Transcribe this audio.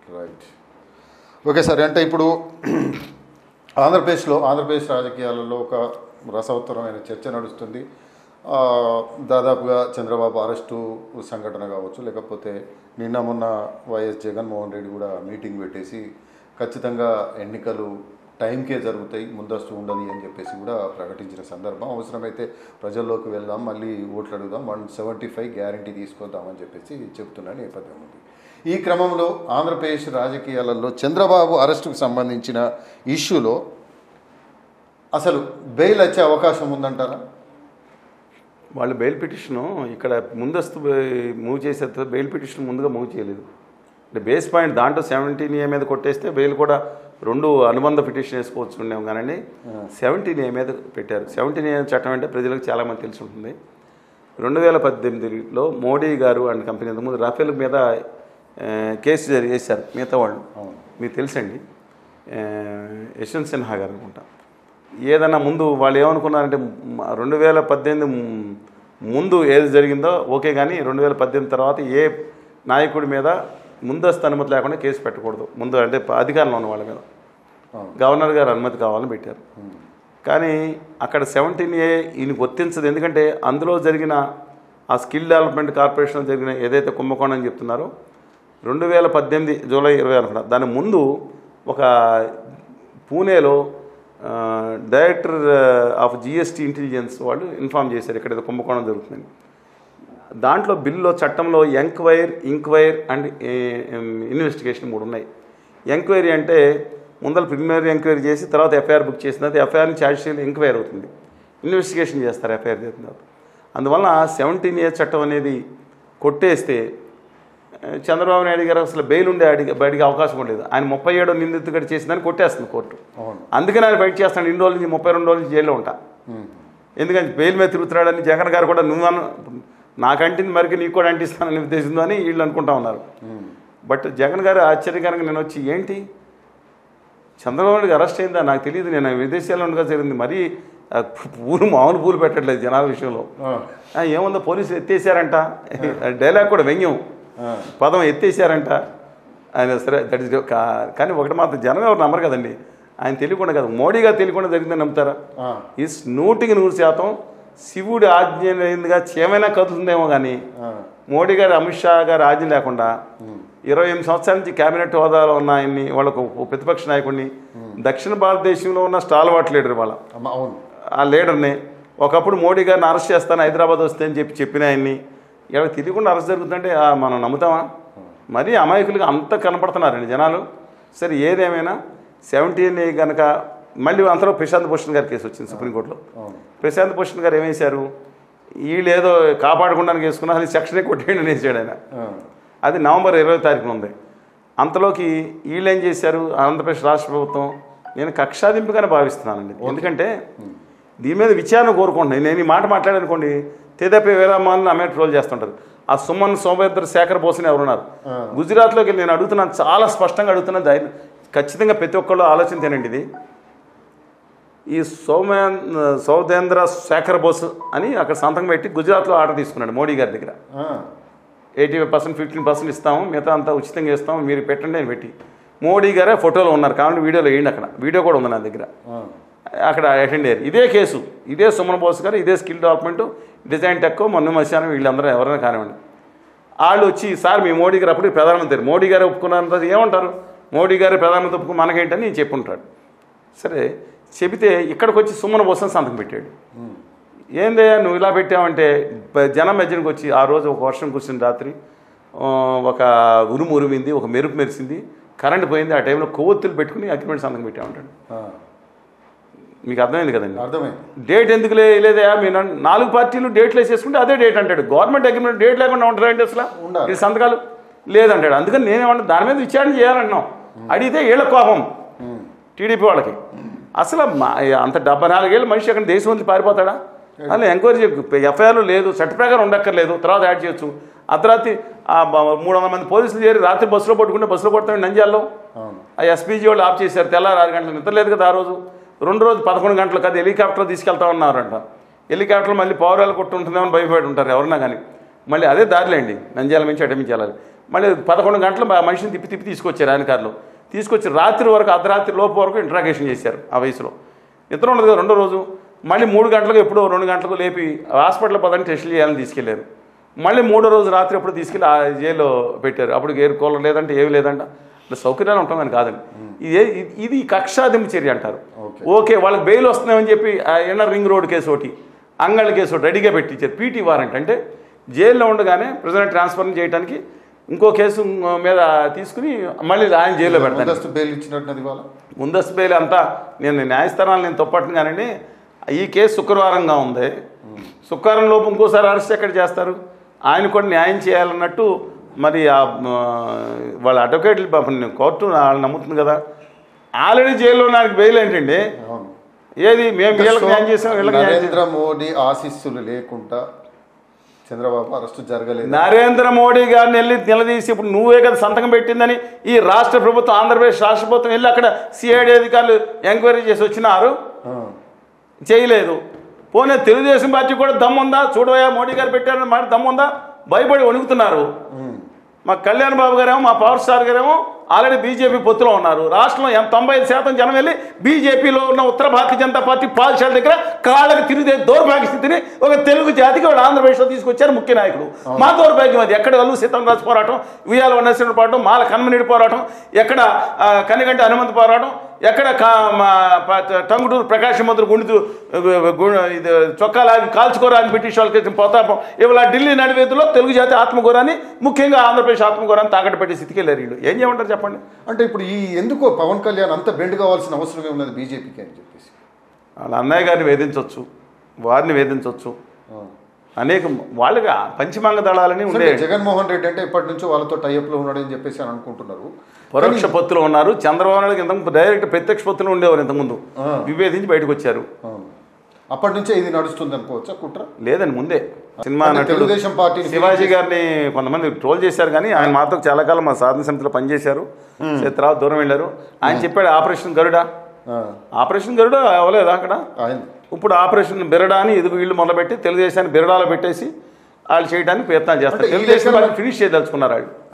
Right okay sir అంటే ఇప్పుడు ఆంధ్రప్రదేశ్లో ఆంధ్రప్రదేశ్ రాజకీయాలలో ఒక రసవత్తరమైన చర్చ నడుస్తుంది ఆ, దాదాపుగా చంద్రబాబు అరెస్టు సంఘటన కావచ్చు లేకపోతే నిన్న మొన్న వైఎస్ జగన్మోహన్ రెడ్డి కూడా మీటింగ్ పెట్టేసి ఖచ్చితంగా ఎన్నికలు టైంకే జరుగుతాయి ముందస్తు ఉండదు అని చెప్పేసి కూడా ప్రకటించిన సందర్భం అవసరమైతే ప్రజల్లోకి వెళ్దాం మళ్ళీ ఓట్లు అడుగుదాం వన్ సెవెంటీ ఫైవ్ గ్యారంటీ తీసుకొద్దామని చెప్పేసి చెప్తున్న నేపథ్యం ఉంది ఈ క్రమంలో ఆంధ్రప్రదేశ్ రాజకీయాలలో చంద్రబాబు అరెస్టుకు సంబంధించిన ఇష్యూలో అసలు బెయిల్ వచ్చే అవకాశం ఉందంటారా వాళ్ళు బెయిల్ పిటిషను ఇక్కడ ముందస్తు బె- మూవ్ చేసే బెయిల్ పిటిషన్ ముందుగా మూవ్ చేయలేదు అంటే బేస్ పాయింట్ దాంట్లో సెవెంటీన్ ఏ మీద కొట్టేస్తే బెయిల్ కూడా రెండు అనుబంధ పిటిషన్ వేసుకోవచ్చు ఉండేం కానీ సెవెంటీన్ ఏ మీద పెట్టారు సెవెంటీన్ ఏ చట్టం అంటే ప్రజలకు చాలామంది తెలిసి ఉంటుంది రెండు వేల పద్దెనిమిదిలో మోడీ గారు అండ్ కంపెనీ ముందు రాఫెల్ మీద ఆ, కేసు జరి- వేశారు మిగతా వాళ్ళు మీకు తెలుసండి ఆ, యశ్వంత్ సిన్హా గారు అనుకుంటా ఏదన్నా ముందు వాళ్ళు ఏమనుకున్నారంటే మ- రెండు వేల పద్దెనిమిది మ్- ముందు ఏది జరిగిందో ఓకే కానీ రెండు వేల పద్దెనిమిది తర్వాత ఏ నాయకుడి మీద ముందస్తు అనుమతి లేకుండా కేసు పెట్టకూడదు ముందు అంటే ప- అధికారంలో ఉన్న వాళ్ళ మీద అవును. గవర్నర్ గారు అనుమతి కావాలని పెట్టారు కానీ అక్కడ సెవెంటీన్ ఏ ఈయనకు వర్తించదు ఎందుకంటే అందులో జరిగిన ఆ స్కిల్ డెవలప్మెంట్ కార్పొరేషన్ జరిగిన ఏదైతే కుంభకోణం అని చెప్తున్నారో రెండు వేల పద్దెనిమిది జూలై ఇరవై అనుకున్నా దాని ముందు ఒక పూణేలో ఆ, డైరెక్టర్ ఆఫ్ జిఎస్టీ ఇంటెలిజెన్స్ వాళ్ళు ఇన్ఫామ్ చేశారు ఇక్కడ ఏదో కుంభకోణం జరుగుతుందని దాంట్లో బిల్లులో చట్టంలో ఎంక్వైర్ ఇంక్వైర్ అండ్ ఇన్వెస్టిగేషన్ మూడు ఉన్నాయి ఎంక్వైరీ అంటే ముందర ప్రిలిమినరీ ఎంక్వైరీ చేసి తర్వాత ఎఫ్ఐఆర్ బుక్ చేసిన తర్వాత ఎఫ్ఐఆర్ని ఛార్జ్ చేయాలి ఎంక్వైరీ అవుతుంది ఇన్వెస్టిగేషన్ చేస్తారు ఎఫ్ఐఆర్ చేసిన తర్వాత అందువల్ల సెవెంటీన్ ఇయర్స్ చట్టం అనేది కొట్టేస్తే ఆ, చంద్రబాబు నాయుడు గారు అసలు బెయిల్ ఉండే అడిగి బయటికి అవకాశం ఉండలేదు ఆయన ముప్పై ఏడో నిందితుగడి చేసిందని కొట్టేస్తుంది కోర్టు అవును అందుకని ఆయన బయట చేస్తాను ఇన్ని రోజుల నుంచి ముప్పై రెండు రోజుల నుంచి జైల్లో ఉంటా ఎందుకంటే బెయిల్ మీద తిరుగుతున్నాడని జగన్ గారు కూడా నువ్వు అన్న నాకంటింది మరికి నీకు కూడా అంటిస్తానని ఉద్దేశంతో అని వీళ్ళు అనుకుంటా ఉన్నారు బట్ జగన్ గారు ఆశ్చర్యకరంగా నేను వచ్చి ఏంటి చంద్రబాబు నాయుడు అరెస్ట్ అయిందా నాకు తెలియదు నేను విదేశాల్లో ఉండగా జరిగింది మరీ ఆ పూలు మామూలు పూలు పెట్టట్లేదు జనాల విషయంలో ఆ, ఆ, ఏముందో పోలీసులు ఎత్తేసారంట డైలాగ్ కూడా వ్యంగ్యం ఆ, పదం ఎత్తేసారంట ఆయన సరే దట్ ఇస్ కానీ ఒకటి మాత్రం జనం ఎవరు నమ్మరు కదండి ఆయన తెలియకుండా కదా మోడీ గారు తెలియకుండా జరిగిందని నమ్ముతారా ఆ, ఈ నూటికి నూరు శాతం శివుడి ఆజ్ఞ లేనిదిగా ఏమైనా కదులుతుందేమో కానీ ఆ, మోడీ గారు అమిత్ షా గారు ఆజ్ఞ లేకుండా ఇరవై ఎనిమిది సంవత్సరాల నుంచి కేబినెట్ హోదాలో ఉన్న ఆయన్ని వాళ్ళకు ఒక ప్రతిపక్ష నాయకుడిని దక్షిణ భారతదేశంలో ఉన్న స్టాల్వాట్ లీడర్ వాళ్ళ అమ్మ, అవును ఆ లీడర్ని ఒకప్పుడు మోడీ గారిని అరెస్ట్ చేస్తాను హైదరాబాద్ వస్తే అని చెప్పి చెప్పిన ఆయన్ని ఇలా తెలియకుండా అరెస్ట్ జరుగుతుందంటే ఆ, మనం నమ్ముతామా మరీ అమాయకులుగా అంత కనపడుతున్నారండి జనాలు సరే ఏదేమైనా సెవెంటీన్ కనుక మళ్ళీ అంతలో ప్రశాంత్ భూషణ్ గారి కేసు వచ్చింది సుప్రీంకోర్టులో అవును ప్రశాంత్ భూషణ్ గారు ఏమేశారు వీళ్ళు ఏదో కాపాడకుండా వేసుకున్నా అది సెక్షనే కొట్టేయండి అని వేసాడు ఆయన ఆ, అది నవంబర్ ఇరవై తారీఖున ఉంది అంతలోకి వీళ్ళు ఏం చేశారు ఆంధ్రప్రదేశ్ రాష్ట్ర ప్రభుత్వం నేను కక్షాదింపుగానే భావిస్తున్నానండి ఎందుకంటే దీని మీద విచారణ కోరుకుంటున్నాను నేను ఈ మాట మాట్లాడనుకోండి తేదపై వేరామాలను నా మీద ట్రోల్ చేస్తుంటారు ఆ సుమన్ సోమేంద్ర శేఖర్ బోస్ని ఎవరున్నారు గుజరాత్లోకి వెళ్ళి నేను అడుగుతున్నాను చాలా స్పష్టంగా అడుగుతున్నా ధైర్యం ఖచ్చితంగా ప్రతి ఒక్కళ్ళు ఆలోచన తినండి ఇది ఈ సౌమే సౌదేంద్ర శేఖర్ బోస్ అని అక్కడ సంతకం పెట్టి గుజరాత్లో ఆర్డర్ తీసుకున్నాడు మోడీ గారి దగ్గర ఆ, ఎయిటీ పర్సెంట్ ఫిఫ్టీన్ పర్సెంట్ ఇస్తాము మిగతా అంతా ఉచితంగా ఇస్తాము మీరు పెట్టండి అని పెట్టి మోడీ గారే ఫోటోలో ఉన్నారు కాబట్టి వీడియోలో వేయండి అక్కడ వీడియో కూడా ఉంది నా దగ్గర ఆ, అక్కడ అటెండ్ అయ్యారు ఇదే కేసు ఇదే సుమన్ బోస్ గారు ఇదే స్కిల్ డెవలప్మెంట్ డిజైన్ టెక్ మొన్న మధ్యాహ్నం వీళ్ళందరూ ఎవరైనా కానివ్వండి వాళ్ళు వచ్చి సార్ మీ మోడీ గారు అప్పుడు ప్రధానమంత్రి మోడీ గారు ఒప్పుకున్నంత ఏమంటారు మోడీ గారు ప్రధానమంత్రి ఒప్పుకు మనకేంటని నేను చెప్పుంటాడు సరే చెబితే ఇక్కడికి వచ్చి సుమన్ బోసన్ సంతకం పెట్టాడు ఏందయ్యా నువ్వు ఇలా పెట్టావంటే ప- జనం మధ్యనికి వచ్చి ఆ రోజు ఒక వర్షం కురిసిన రాత్రి ఆ, ఒక ఉరుము ఉరిమింది ఒక మెరుపు మెరిసింది కరెంట్ పోయింది ఆ టైంలో కొవ్వొత్తులు పెట్టుకుని అగ్రిమెంట్ సంతకం పెట్టామంటాడు ఆ, మీకు అర్థమైంది కదండి అర్థమైంది డేట్ ఎందుకు లే లేదయా మీరు నన్ను- నాలుగు పార్టీలు డేట్లు వేసేసుకుంటే అదే డేట్ అంటాడు గవర్నమెంట్ అగ్రిమెంట్ డేట్ లేకుండా ఉంటారండి అసలు ఉండాలి. ఈ సంతకాలు లేదంటాడు అందుకని నేనేమన్నా దాని మీద విచారణ చేయాలన్నాం అడిగితే వీళ్ళ కోపం ఉమ్, టీడీపీ వాళ్ళకి అసలు మా- అంత డెబ్బై నాలుగేళ్ళు మనిషి అక్కడ దేశం వదిలి పారిపోతాడా అలా ఎంక్వైరీ ఎఫ్ఐఆర్ లేదు చట్ట ప్రకారం ఉండక్కర్లేదు తర్వాత యాడ్ చేయొచ్చు అర్ధరాత్రి ఆ బ- మూడు వందల మంది పోలీసులు చేరి రాత్రి బస్సులో పట్టుకుంటే బస్సులో కొడతాడు నంద్యాలలో అవును ఆ ఎస్పీజీ వాళ్ళు ఆఫ్ చేశారు తెల్లారి ఆరు గంటలకు నిద్ర లేదు కదా ఆ రోజు రెండు రోజు పదకొండు గంటలకు అది హెలికాప్టర్ తీసుకెళ్తా ఉన్నారంట హెలికాప్టర్ మళ్ళీ పౌరాలు కొట్టు ఉంటుందేమో భయపడి ఉంటారు ఎవరన్నా కానీ మళ్ళీ అదే దారిలేండి నంద్యాల నుంచి అటమించి వెళ్ళాలి మళ్ళీ పదకొండు గంటలు మా మనిషిని తిప్పి తిప్పి తీసుకొచ్చారు ఆయన కారులో తీసుకొచ్చి రాత్రి వరకు అర్ధరాత్రి లోపు వరకు ఇంట్రాగేషన్ చేశారు ఆ వయసులో నిద్ర ఉండదు కదా రెండో రోజు మళ్ళీ మూడు గంటలకు ఎప్పుడో రెండు గంటలకు లేపి హాస్పిటల్ పదని టెస్టులు చేయాలని తీసుకెళ్లారు మళ్ళీ మూడో రోజు రాత్రి ఎప్పుడు తీసుకెళ్ళి ఆ జైల్లో పెట్టారు అప్పుడు ఎయిర్ కూలర్ లేదంటే ఏమి లేదంట ఇట్లా సౌకర్యాలు ఉంటాం కానీ కాదండి ఇదే ఇది- ఇది కక్షాదింపు చర్య అంటారు ఓకే. ఓకే వాళ్ళకి బెయిల్ వస్తున్నాయని చెప్పి ఆ ఇన్నర్ రింగ్ రోడ్ కేసు ఒకటి అంగళ్ళ కేసు ఒకటి రెడీగా పెట్టించారు పీటీ వారెంట్ అంటే జైల్లో ఉండగానే ప్రిజనర్ ట్రాన్స్ఫర్ చేయడానికి ఇంకో కేసు మీద తీసుకుని మళ్ళీ ఆయన జైల్లో పెడతాను ముందస్తు బెయిల్ ఇచ్చినట్టున్నది ఇవాళ ముందస్తు బెయిల్ అంతా నేను న్యాయస్థానాలు నేను తప్పట్ను కానండి ఈ కేసు శుక్రవారంగా ఉంది శుక్రవారం లోపు ఇంకోసారి అరెస్ట్ ఎక్కడ చేస్తారు ఆయన కూడా న్యాయం చేయాలన్నట్టు మరి ఆ మ, వాళ్ళ అడ్వకేట్లు పాపం నేను కోర్టు వాళ్ళని నమ్ముతుంది కదా ఆల్రెడీ జైల్లో నాకు బెయిల్ ఏంటండి అవును ఏది మేము వీళ్ళకి న్యాయం చేసాం వీళ్ళకి న్యాయం చేసాం నరేంద్ర మోడీ ఆశీస్సులు లేకుండా చంద్రబాబు అరెస్టు జరగలేదు నరేంద్ర మోడీ గారిని వెళ్ళి నిలదీసి ఇప్పుడు నువ్వే కదా సంతకం పెట్టిందని ఈ రాష్ట్ర ప్రభుత్వం ఆంధ్రప్రదేశ్ రాష్ట్ర ప్రభుత్వం వెళ్ళి అక్కడ సిఐడి అధికారులు ఎంక్వైరీ చేసి వచ్చినారు ఆ, చేయలేదు పోనీ తెలుగుదేశం పార్టీ కూడా దమ్ముందా చూడవయ్యా మోడీ గారు పెట్టారని మాట దమ్ముందా భయపడి వణుకుతున్నారు ఉమ్, మా కళ్యాణ్ బాబు గారేమో మా పవర్ స్టార్ గారేమో ఆల్రెడీ బీజేపీ పొత్తులో ఉన్నారు రాష్ట్రంలో ఎం- తొంభై ఐదు శాతం జనం వెళ్ళి బీజేపీలో ఉన్న ఉత్తర భారతీయ జనతా పార్టీ పాఠశాల దగ్గర కాళ్ళకి తిరిగే దౌర్భాగ్య స్థితిని ఒక తెలుగు జాతికి వాళ్ళు ఆంధ్రప్రదేశ్లో తీసుకొచ్చారు ముఖ్య నాయకుడు మా దౌర్భాగ్యం అది ఎక్కడ కలు సీతంరాజు పోరాటం ఉయ్యాల వనశ్వరుడు పోరాటం మాల కన్మనీడి పోరాటం ఎక్కడ ఆ, కనిగంటి హనుమంత్ పోరాటం ఎక్కడ కా- మా ప- టంగుటూరు ప్రకాశం మంత్రులు గుండు ఇది చొక్కాలాగి కాల్చుకోరాని బ్రిటిష్ వాళ్ళకి ఇచ్చిన పోతాపం ఇవాళ ఢిల్లీ నడివేదిలో తెలుగు జాతి ఆత్మగౌరాన్ని ముఖ్యంగా ఆంధ్రప్రదేశ్ ఆత్మగౌరాన్ని తాకట్టు పెట్టి స్థితికి వెళ్ళారు వీళ్ళు ఏం చేయమంటారు చెప్పండి అంటే ఇప్పుడు ఈ ఎందుకో పవన్ కళ్యాణ్ అంత బెండ్ కావాల్సిన అవసరం ఏమున్నది బీజేపీకి అని చెప్పేసి వాళ్ళ అన్నయ్య గారిని వేధించవచ్చు వారిని వేధించవచ్చు ఆ. అనేక వాళ్ళకి పంచమాంగ దళాలని సరే, ఉండే జగన్మోహన్ రెడ్డి అంటే ఇప్పటి నుంచో వాళ్ళతో టైఅప్లో ఉన్నాడని చెప్పేసి అని అనుకుంటున్నారు పరోక్ష పొత్తులు ఉన్నారు చంద్రబాబు నాయుడు ఇంతకు డైరెక్ట్ ప్రత్యక్ష పొత్తులు ఉండేవారు ఇంతకుముందు ఆ. విభేదించి బయటకు వచ్చారు అవును. అప్పటి నుంచే ఇది నడుస్తుంది అనుకోవచ్చా కుట్ర లేదండి ముందే సినిమా అంటే నటుడు తెలుగుదేశం పార్టీని శివాజీ గారిని కొంతమంది ట్రోల్ చేశారు కానీ ఆయన మాతో చాలా కాలం మా సాధన సమితిలో పనిచేశారు సరే, తర్వాత దూరం వెళ్ళారు ఆయన చెప్పాడు ఆపరేషన్ గరుడ ఆ, ఆపరేషన్ గరుడ అవ్వలేదు అక్కడ ఆయన ఇప్పుడు ఆపరేషన్ బిరడా అని ఇది వీళ్ళు మొదలుపెట్టి తెలుగుదేశాన్ని బిరడాలో పెట్టేసి వాళ్ళు చేయడానికి ప్రయత్నం చేస్తారు అంటే ఈ తెలుగుదేశం లెక్కన- వాళ్ళు ఫినిష్ చేయదలుచుకున్నారు వాళ్ళు